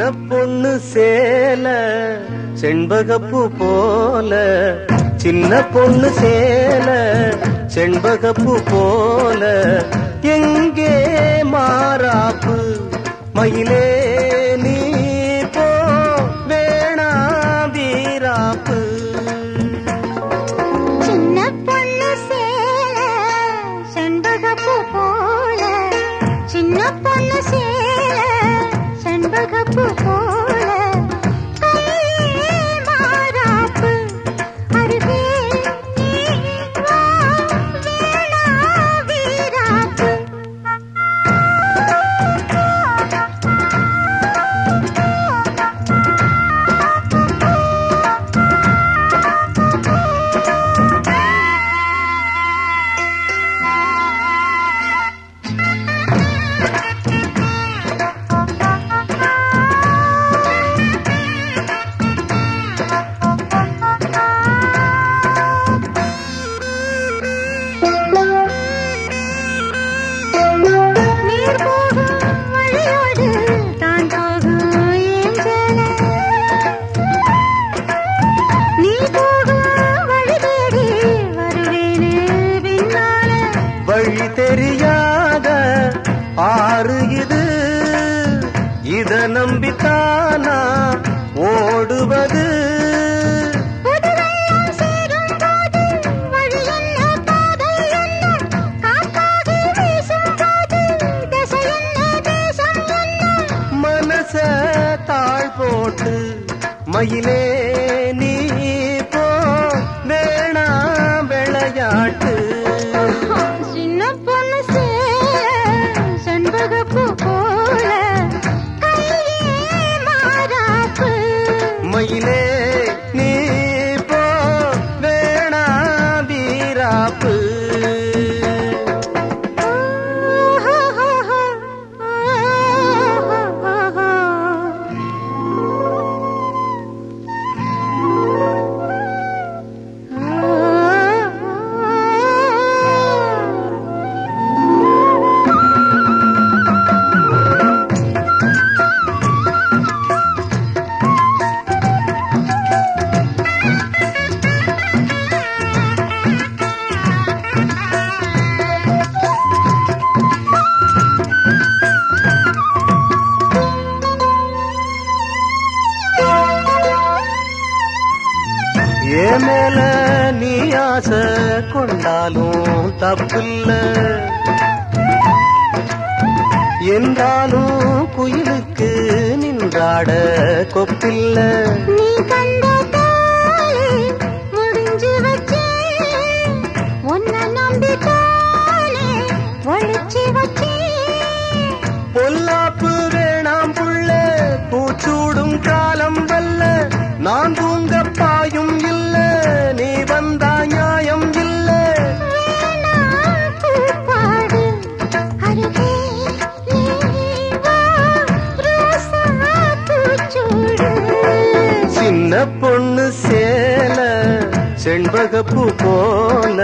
பொண்ணு சேல செண்பகப்பூ போல சின்ன பொண்ணு சேல செண்பகப்பூ போல எங்கே மாறாப்பு மயிலே நீ போ வேணா வீராப்பு சின்ன பொண்ணு சேல செண்பகப்பூ போல சின்ன பொண்ணு சேல செண்பகப்பூ போல கையே மாறாப்பு அருகே நீ வா வேணா வீராப்பு நீர் போகும் வழியோடு தான் போகும் ஏஞ்சல நீ போகும் வழி தேடி வருவேனே பின்னால வழி தெரியாத ஆறு இது இத நம்பித்தானா ஓடுவது புதுவெள்ளம் சேரும் போது வழி என்ன பாதை என்ன காத்தாகி வீசும் போது திசை என்ன தேசம் என்ன மனச தாழ் போட்டு மயிலே நீ போ வேணா விளையாட்டு சின்ன பொண்ணு சேல செண்பகப்பூ போல கையே மாறாப்பு மயிலே நீ போ வேணா வீராப்பு ஏ மேல நீ ஆசை கொண்டாலும் தப்பில்ல என்றாலும் குயிலுக்கு நின்றாட கொப்பில்ல நீ கண்ட தாலி முடிஞ்சு வச்சேன் உன்னை நம்பித்தானே ஒழிச்சு வச்சேன் பொல்லாப்பு வேணாம் புள்ள பூச்சூடும் காலம் வல்ல நான் தூங்க பாயும் இல்ல நீ வந்தா நியாயம் இல்ல வேணா பூப்பாடு அருகே நீ வா ரோசா பூச்சூடு சின்ன பொண்ணு சேல செண்பகப்பூ போல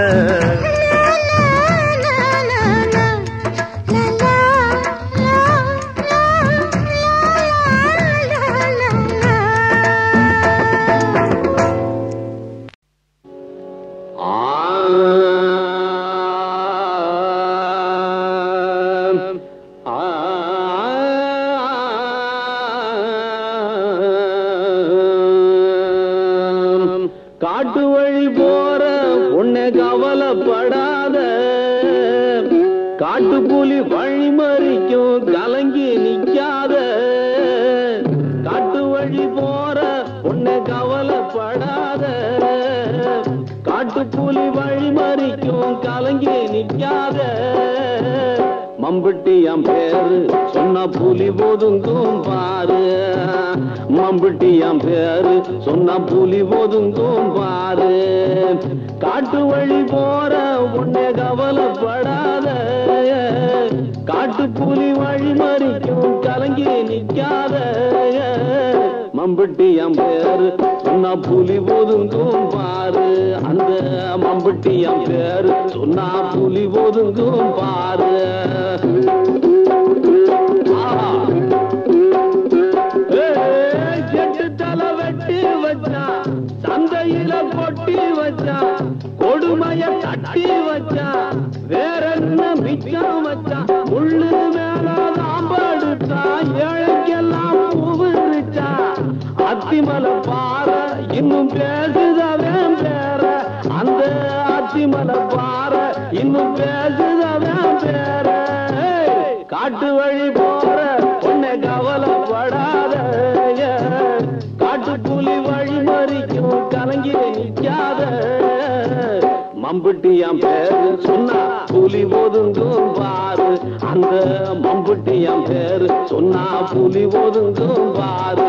காட்டு வழி போற உன்னை கவலைப்படாத காட்டு புலி வழி மறிக்கும் கலங்கி நிக்காத காட்டு வழி போற உன்னை கவலைப்படாத காட்டு புலி வழி மறிக்கும் கலங்கி நிக்காத மம்பட்டி என் பேரு சொன்ன புலி ஒதுங்கும் பாரு மம்பட்டி என் பேரு சொன்ன புலி ஒதுங்கும் பாரு காட்டு வழி போற உன்னை கவலைப்படாத காட்டு புலி வழி மறிக்கும் கலங்கி நிக்காத மம்பட்டி என் பேரு சொன்னா புலி ஒதுங்கும் பாரு அந்த மம்பட்டி என் பேரு சொன்னா புலி ஒதுங்கும் பாரு ஆஹா. ஏய். அத்திமலை பாறை இன்னும் பேசுதவன் பேர அந்த அத்திமலை பாறை இன்னும் பேசுதவன் பேர காட்டு வழி போற உன்னை கவலைப்படாத காட்டு புலி வழி மறிக்கும் கலங்கி நிக்காத மம்புட்டியாம் பேரு சொன்னா புலி ஒதுங்கும் பாரு அந்த மம்புட்டியாம் பேரு சொன்னா புலி ஒதுங்கும் பாரு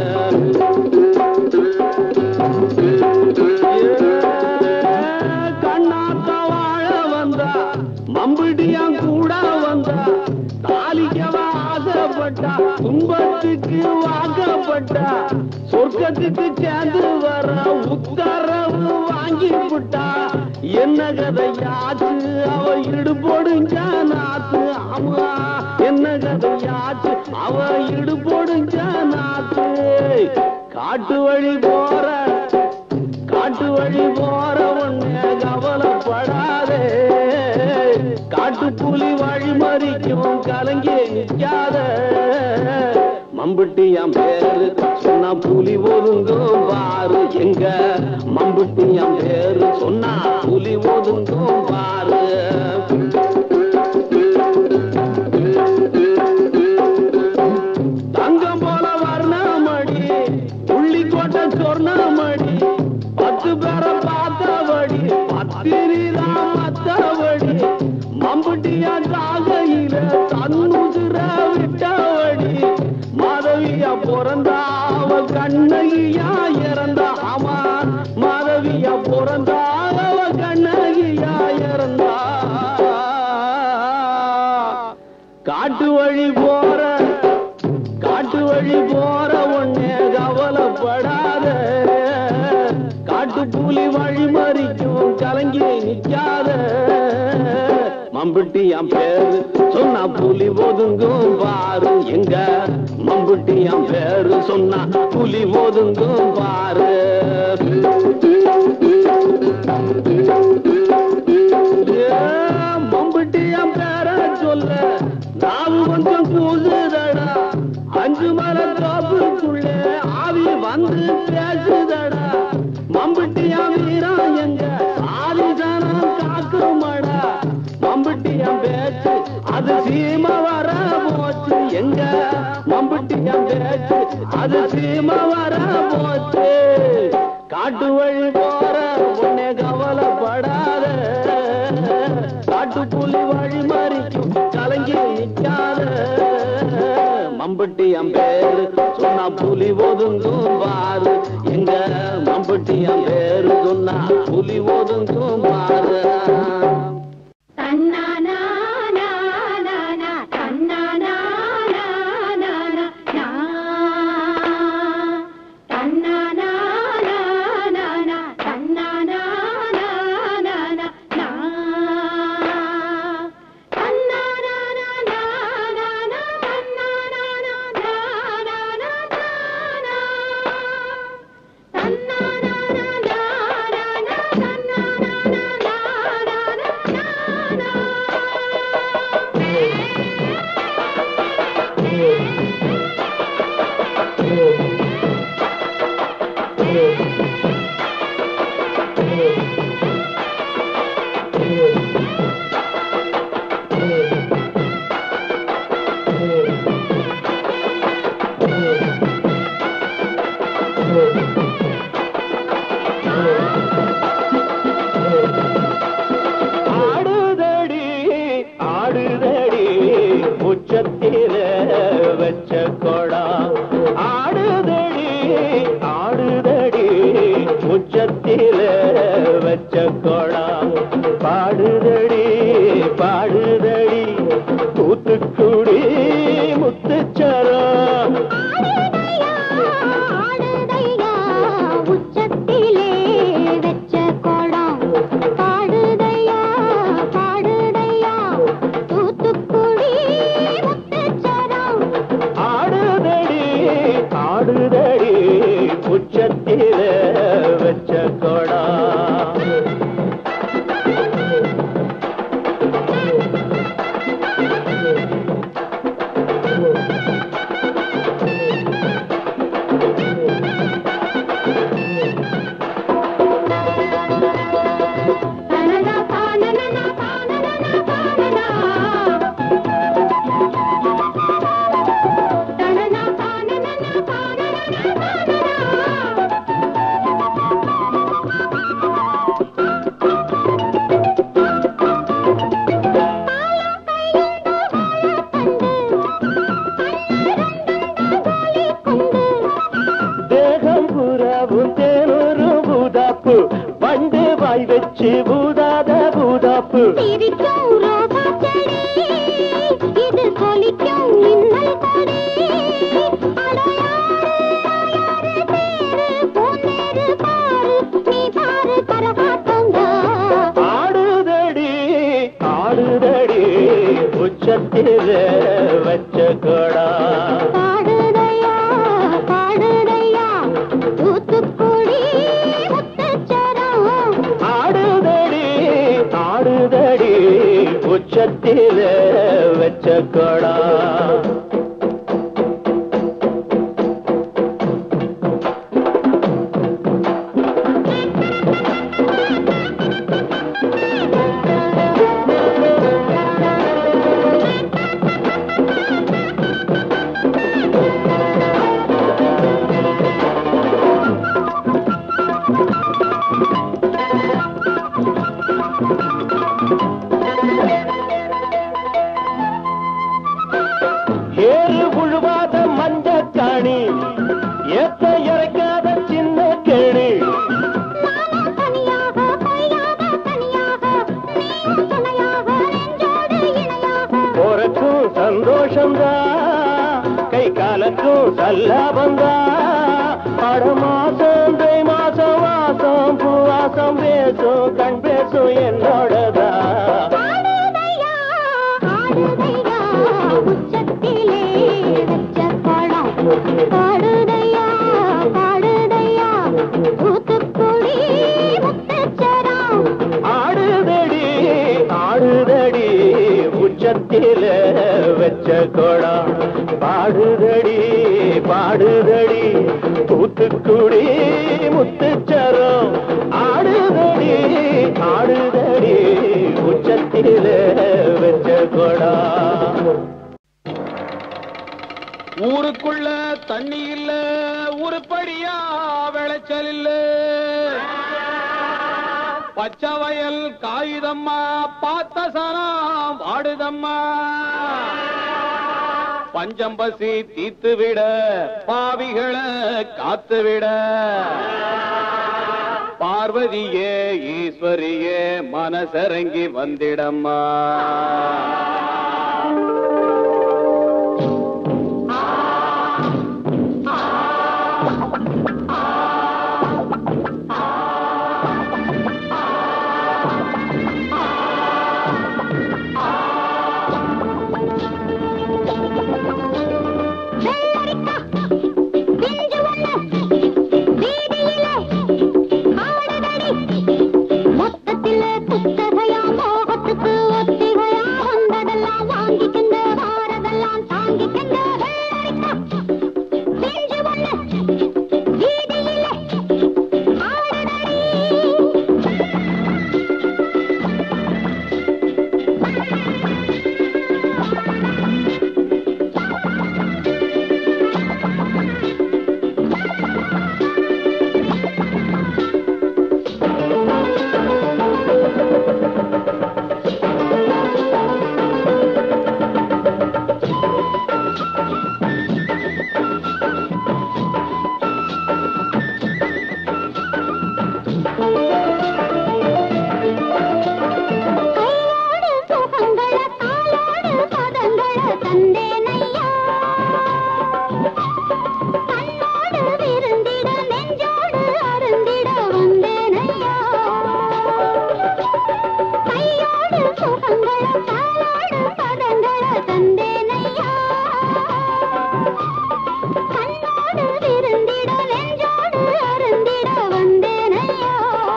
கண்ணாத்த வாழ வந்தா மம்புட்டியாம் கூட வந்தா தாலிக்கவ ஆசைப்பட்டா துன்பத்துக்கு வாக்கப்பட்டா சொர்க்கத்துக்கு சேர்ந்து வர உத்தரவு வாங்கி விட்டா என்ன கதையாச்சு அவ இடு போடுங்க நாத்து ஆமா என்ன கதையாச்சு அவ இடு போடுங்க நாத்து காட்டு வழி போற காட்டு வழி போற ஒண்ணே கவலைப்படாதே காட்டு புலி வழி மறிக்கும் கலங்கி நிக்காத மம்புட்டியாம் பேரு சொன்னா புலி ஒதுங்கும் பாரு எங்க மம்புட்டியாம் பேரு சொன்னா புலி ஒதுங்கும் பாரு தங்கம் போல வர்ணமடி புள்ளி கோட்டை சொர்ணமடி பத்து பேரை பார்த்தபடி பத்திரிதான் மத்தபடி மம்புட்டியா தாகையில தன்னுதிர விட்டபடி மாதவியா பிறந்தா அவ கண்ணகியா இறந்தா ஆமா மாதவியா பிறந்தா அவ கண்ணகியா இறந்தா காட்டு வழி போற காட்டு வழி போற ஒண்ணே கவலைப்படாத காட்டு புலி வழி மறிக்கும் கலங்கி நிக்காத மம்புட்டி என் பேரு சொன்னா புலி ஒதுங்கும் பாரு எங்க மம்புட்டி என் பேரு சொன்னா புலி ஒதுங்கும் பாரு மம்புட்டி என் பேர சொல்ல நாவு கொஞ்சம் கூசுதடா அஞ்சு மர தோப்புக்குள்ள ஆவி வந்து பேசுதடா மம்புட்டியா வீரா எங்க ஆதிதானம் காக்குமடா மம்புட்டியா பேச்சு அது சீம வர போச்சு எங்க மம்புட்டியா பேச்சு அது சீம வர போச்சு காட்டு வழி போற உன்னை கவலைப்படாத காட்டு புலி வழி மறிக்கும் கலங்கி நிக்காத மம்பட்டி அம்பேரு சொன்னா புலி ஒதுங்கும் பாரு எங்க மம்பட்டி அம்பேரு சொன்னா புலி ஒதுங்கும் பாரு தன்னானா நா நா நா தன்னானா நா நா நா நா தன்னானா நா நா நா தன்னானா நா நா நா நா தன்னானா நா நா நா நா தன்னானா நா நா நா நா நா தன்னானா நா நா நா நா தன்னானா நா நா நா நா ஆடுதடி ஆடுதடி உச்சத்தில வச்ச கொடா ஆடுதடி ஆடுதடி உச்சத்தில வச்ச கொடா பாடுதடி பாடுதடி தூத்துக்குடி முத்துச்சரம் ஆடுதையா உச்சத்திலே வெச்ச கோடம் பாடுதையா பாடுதையா தூத்துக்குடி முத்துச்சரம் ஆடுதடி ஆடுதடி உச்சத்தில வச்ச கொடா ஆ வச்சு பூதாத பூதாப்பு சிரிக்கும் ரோசா செடி இது கொலிக்கும் மின்னல் கொடி அட யாரு யாரு பேரு பொன்னேரு பாரு நீ பாரு கரகாட்டந்தா ஆடுதடி ஆடுதடி உச்சத்தில வச்ச கொடா பாடுதையா பாடுதையா தூத்துக்குடி முத்தச்சரம் ஆடுதடி ஆடுதடி உச்சத்தில வச்ச கொடா ஏறு உழுவாத மஞ்ச காணி ஏத்த இறைக்காத சின்ன கேணி நானும் தனியாக பொய்யாக தனியாக நீயும் துணையாக நெஞ்சோடு இணையாக போறக்கும் சந்தோஷம்தான் கை காலக்கும் சல்லாபந்தான் அட மாசம் தை மாசம் வாசம் பூவாசம் பேசும் கண் பேசும் என்னோடதான் ஆடுதையா ஆடுதையா உச்சத்திலே வச்ச பழம் பாடுதையா பாடுதையா தூத்துக்குடி முத்தச்சரம் ஆடுதடி ஆடுதடி உச்சத்தில வச்ச கொடா பாடுதடி பாடுதடி தூத்துக்குடி முத்துச்சரம் ஆடுதடி ஆடுதடி உச்சத்தில வச்ச கொடா ஊருக்குள்ள தண்ணி இல்ல உருப்படியா விளைச்சல் இல்ல பச்சை வயல் காகிதம்மா பார்த்த சனம் வாடுதம்மா பஞ்சம் பசி தீத்து விட பாவிகளை காத்து விட பார்வதியே ஈஸ்வரியே மனசரங்கி வந்திடம்மா வெள்ளரிக்கா பிஞ்சு ஒண்ணு வீதியிலே ஆடுதடி மொத்தத்தில குத்தகையா மோகத்துக்கு ஒத்திகையா வந்ததெல்லாம் வாங்கிக்கங்க வாரதெல்லாம் தாங்கிக்கங்க வெள்ளரிக்கா பிஞ்சு ஒண்ணு வீதியிலே ஆடுதடி கையோடு சுகங்கள காலோடு பதங்கள தந்தேனையா கண்ணோடு விருந்திட நெஞ்சோடு அருந்திட வந்தேனையா கையோடு சுகங்கள காலோடு பதங்கள தந்தேனையா கண்ணோடு விருந்திட நெஞ்சோடு அருந்திட வந்தேனையா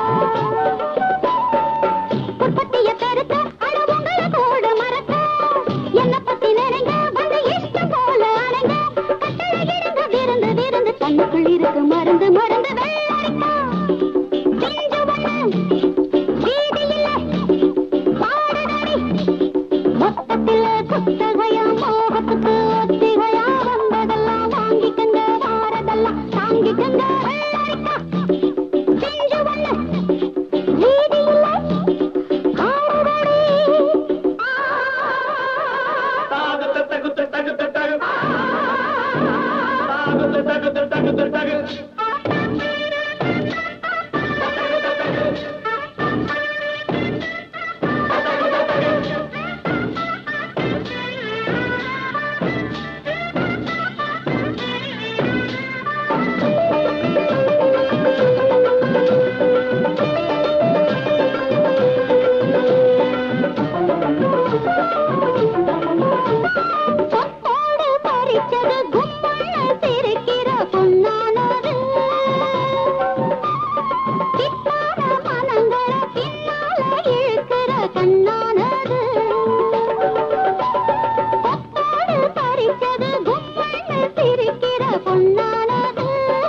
உற்பத்திய கருத்த அளவுங்கள கூட மறக்க என்ன பத்தி நினைங்க வந்து இஷ்டம் போல அலைங்க கட்டளை இருந்த விருந்து விருந்து தன்னுக்குள் இருக்கு மருந்து மருந்து வெள்ளரிக்கா பிஞ்சு ஒண்ணு வீதியில பாடுதடி மொத்தத்தில குத்தகையா மோகத்துக்கு ஒத்திகையா வந்ததெல்லாம் வாங்கிக்கங்க வாரதெல்லாம் தாங்கிக்கங்க வெள்ளரிக்கா பிஞ்சு ஒண்ணு வீதியில ஆடுதடி தகு பறிச்சது கும்பல்ல சிரிக்கிற பொன்னானது கிட்டான மனங்கள பின்னால இழுக்கிற கண்ணானது கொத்தாடு பறிச்சது கும்பல்ல சிரிக்கிற பொன்னானது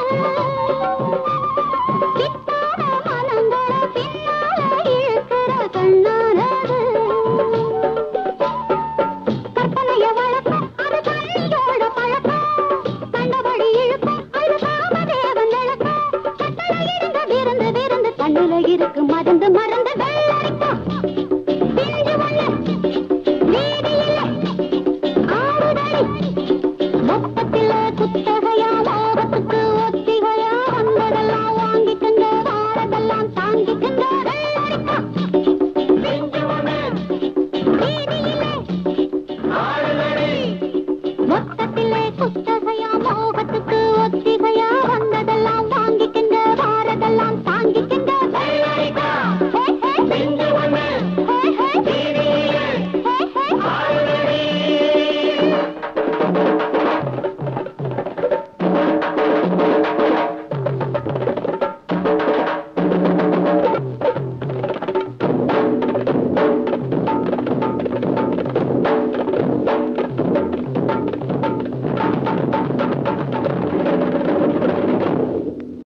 கிட்டான மனங்கள பின்னால இழுக்கிற கண்ணானது கற்பனைய வளர்க்கும் அது கண்ணியோட பழக்கம் கண்டபடி இழுக்கும் அது காமதேவன் விளக்கம் கட்டளை இருந்த விருந்து விருந்து கண்ணுல இருக்கு மருந்து மருந்து வெள்ளரிக்கும் பிஞ்சு ஒண்ணு வீதியில ஆடுதடி மொத்தத்தில குத்தகையா மோகத்துக்கு ஒத்திகையா வந்ததெல்லாம் வாங்கிக்கங்க வாரதெல்லாம் தாங்கிக்கங்க வெள்ளரிக்கும் வீதியிலே மொத்தத்திலே குத்தகையா மோக